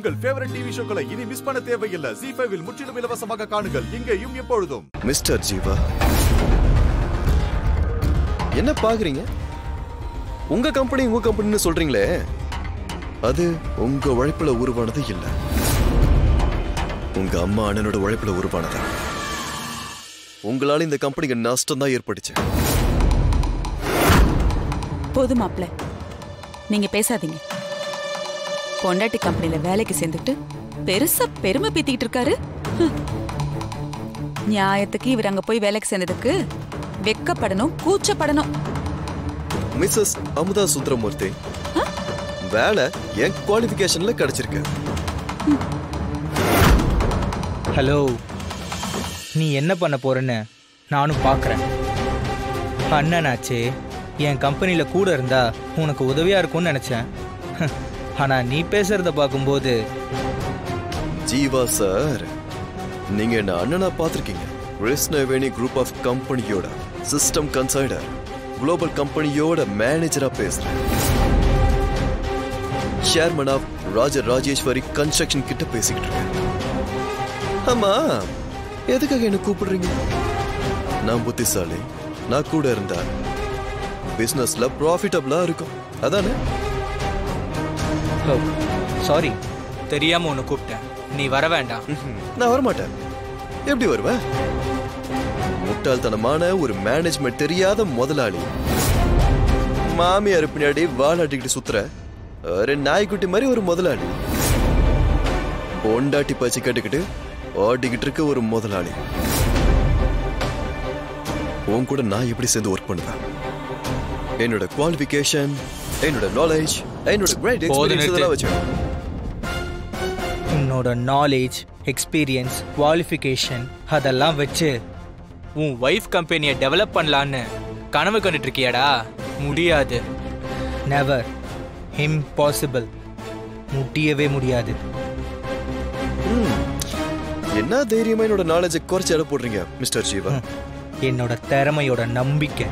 உங்கள் favourite TV ஷோக்களை இனி miss பண்ண தேவையில்லை ஜி ஃபைவில் முற்றிலும் இலவசமாக காணுங்கள் இங்கேயும் எப்பொழுதும் மிஸ்டர் ஜீவா என்ன பாக்குறீங்க உங்க கம்பெனி உங்க கம்பெனின்னு சொல்றீங்களே அது உங்க உழைப்புல உருவானது இல்ல உங்க அம்மா அண்ணனோட உழைப்புல உருவானது உங்களால இந்த கம்பெனிக்கு நஷ்டம் தான் ஏற்பட்டுச்சு போதும் மாப்ள நீங்க பேசாதீங்க பொண்டாட்டி கம்பெனில வேலைக்கு சேர்ந்துட்டு பெருசா பெருமை பீத்திக்கிட்டு இருக்காரு ஹம். நியாயத்துக்கு இவர் அங்க போய் வேலைக்கு சேர்ந்ததுக்கு வெக்கப்படணும் கூச்சப்படணும் மிஸ்ஸஸ் அமுதா சுந்தரமூர்த்தி வேலை என் குவாலிஃபிகேஷன்ல கிடைச்சிருக்கு ஹலோ நீ என்ன பண்ண போறன்னு நானும் பார்க்குறேன் அண்ணனாச்சே என் கம்பெனியில் கூட இருந்தா உனக்கு உதவியாக இருக்கும்னு நினச்சேன் ஆனால் நீ பேசுறத பார்க்கும்போது ஜீவா சார் நீங்க என்ன அண்ணனா பார்த்திருக்கீங்க கிருஷ்ணவேணி குரூப் ஆஃப் கம்பெனியோட சிஸ்டம் கன்சைடர் குளோபல் கம்பெனியோட மேனேஜரா பேசுறேன் சேர்மன் ஆஃப் ராஜ ராஜேஸ்வரி கன்ஸ்ட்ரக்ஷன் கிட்ட பேசிக்கிட்டு இருக்கேன் ஆமா எதுக்காக என்ன கூப்பிடுறீங்க நான் புத்திசாலி நான் கூட இருந்தா பிசினஸ்ல ப்ராஃபிட்டபிளா இருக்கும் அதானே சாரி தெரியாமல் உன்னை கூப்பிட்டேன் நீ வர வேண்டாம் ம்ஹும். நான் வரமாட்டேன் எப்படி வருவேன் முட்டாள்தனமான ஒரு மேனேஜ்மெண்ட் தெரியாத முதலாளி மாமியார் பின்னாடி வாலாட்டிக்கிட்டு சுத்துற ஒரு நாய்க்குட்டி மாதிரி ஒரு முதலாளி பொண்டாட்டி பச்சு கட்டுக்கிட்டு ஓட்டிக்கிட்டு இருக்க ஒரு முதலாளி உன் கூட நான் எப்படி சேர்ந்து ஒர்க் பண்ணுவேன் என்னோட குவாலிஃபிகேஷன் என்னோட நாலேஜ் என்னோட கிரேட் போதும் எக்ஸ்பீரியன்ஸ் நிறுத்து. இதெல்லாம் வச்சு உன்னோட நாலேஜ் எக்ஸ்பீரியன்ஸ் குவாலிஃபிகேஷன் அதெல்லாம் வச்சு உன் ஒய்ஃப் கம்பெனியை டெவலப் பண்ணலான்னு கனவு கண்டுட்டு இருக்கியாடா முடியாது நெவர் இம்பாசிபிள் முடியவே முடியாது ம். என்ன தைரியமா என்னோட நாலேஜை குறைச்சு எடை போடுறீங்க மிஸ்டர் ஜீவா என்னோட திறமையோட நம்பிக்கை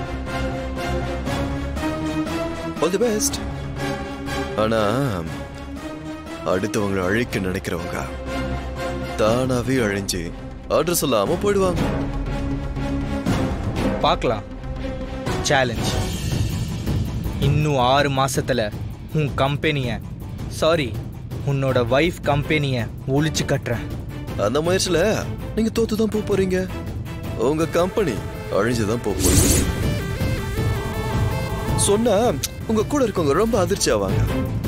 ஆல் தி பெஸ்ட் ஆனா அடுத்தவங்களை அழிக்க நினைக்கிறவங்க தானாவே அழிஞ்சு அட்ரஸ் சொல்லாம போயிடுவாங்க பார்க்கலாம் சேலஞ்ச் இன்னும் ஆறு மாசத்துல உன் கம்பெனிய சாரி உன்னோட ஒய்ஃப் கம்பெனிய ஒழிச்சு கட்டுறேன் அந்த முயற்சியில நீங்க தோத்து தான் போக போறீங்க உங்க கம்பெனி அழிஞ்சுதான் போக போறீங்க சொன்னா உங்க கூட இருக்கவங்க ரொம்ப அதிர்ச்சி ஆவாங்க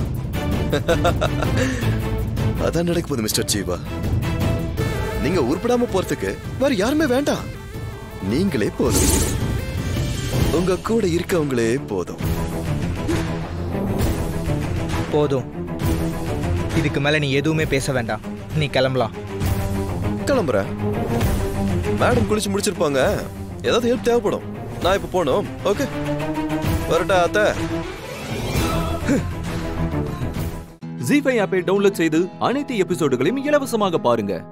அதான் நடக்க போகுது மிஸ்டர் ஜீவா நீங்க உருப்படாம போறதுக்கு வேற யாருமே வேண்டாம் நீங்களே போதும் உங்க கூட இருக்கவங்களே போதும் போதும் இதுக்கு மேல நீ எதுவுமே பேச வேண்டாம் நீ கிளம்பலாம் கிளம்புறேன் மேடம் குளிச்சு முடிச்சிருப்பாங்க ஏதாவது ஹெல்ப் தேவைப்படும் நான் இப்ப போகணும் ஓகே வரட்டா அத்தை ஜி ஃபைவ் ஆப்பை டவுன்லோட் செய்து அனைத்து எபிசோடுகளையும் இலவசமாக பாருங்க